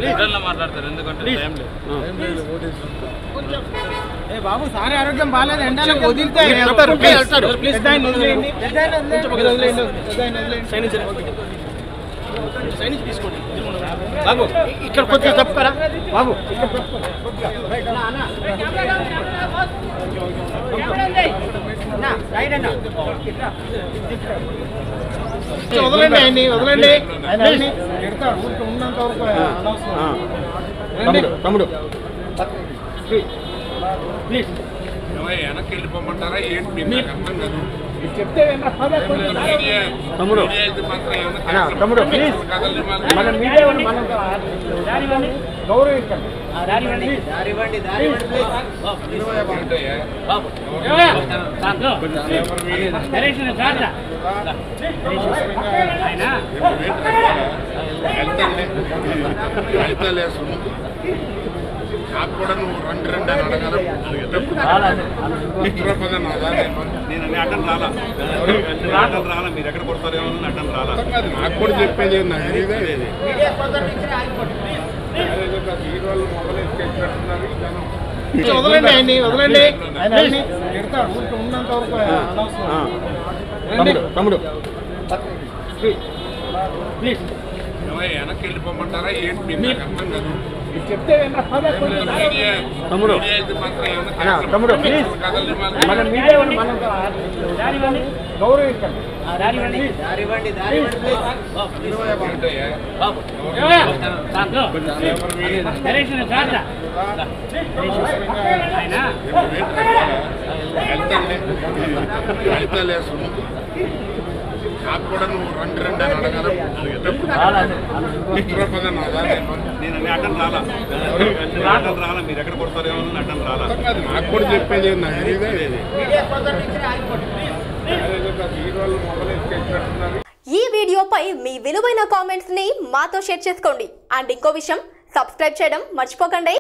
రిటర్న్లో మాట్లాడతారు ఎందుకంటే టైం లేదు ఏ బాబు సారీ ఆరోగ్యం బాగాలేదు ఎండలకు వదిలితే Please, వెళ్తారు please, వెళ్తారు. పెద్ద ఆయన వదిలేయండి పెద్ద ఆయన వదిలేయండి పెద్ద వదిలేయండి పెద్ద ఆయన వదిలేయండి బాబు ఇక్కడ కొద్దిగా తప్పుకరా బాబు వదలండి ఆయన్ని వదలండి ఆయన ఆయన్ని తిడతాడు ఊరికే ఉన్నంత వరకు అనవసరం ఆ. రండి. తమ్ముడు తమ్ముడు ప్లీజ్ వెనక్కి వెళ్ళిపోమంటారా ఏంటి మీరు నాకు అర్థం కాదు చెప్తే వినరా? పద, కొంచెం. మీడియా తమ్ముడు. మీడియా అయితే మాత్రం ఏమన్నా అన్నా, కనపడదు. తమ్ముడు, ప్లీజ్. కదలని మాత్రం మన మీడియా వాళ్ళు మనం గౌరవించండి ఏంటయ్యా? వెళ్తానులే. వెళ్తాలే సుమ్ము. నాకు కూడా నువ్వు రెండు రెండు అని అడగాలి ఇచ్చినప్పుడు నా దాన్ని నేను నేను అడ్డం రాలా నేను అడ్డం రాలా మీరు ఎక్కడ కొడతారేమో అని అడ్డం రాలా అర్థం కాదు. నాకు కూడా చెప్పేది నాకు తెలియదే లేదు హీరోలు మొదలు ఎక్కేసినట్టున్నారు ఈ జనం వదలండి ఆయన్ని వదలండి ఆయన ఆయన్ని తిడతాడు ఊరికే ఉన్నంత వరకు అనవసరం ఆ. రండి. తమ్ముడు తమ్ముడు ప్లీజ్ ఏమయ్య, వెనక్కి వెళ్ళిపోమంటారా ఏంటి మీరు నాకు అర్థం కాదు చెప్తే వినరా? పద, కొంచెం. మీడియా తమ్ముడు. మీడియా అయితే మాత్రం ఏమన్నా అన్నా, కనపడదు. తమ్ముడు, ప్లీజ్. కదలని మాత్రం మన మీడియా వాళ్ళు మనం గౌరవించండి ఏంటయ్యా? వెళ్తానులే. వెళ్తాలే సుమ్ము. నాకు కూడా నువ్వు రెండు రెండు అని అడగాలి ఇచ్చినప్పుడు నా దాన్ని నేను నేను అడ్డం రాలా నేను అడ్డం రాలా మీరు ఎక్కడ కొడతారేమో అని అడ్డం రాలా అర్థం కాదు. నాకు కూడా చెప్పేది నాకు తెలియదే లేదు హీరోలు మొదలు ఎక్కేసినట్టున్నారు ఈ వీడియోపై మీ విలువైన కామెంట్స్ ని మాతో షేర్ చేసుకోండి అండ్ ఇంకో విషయం సబ్స్క్రైబ్ చేయడం మర్చిపోకండి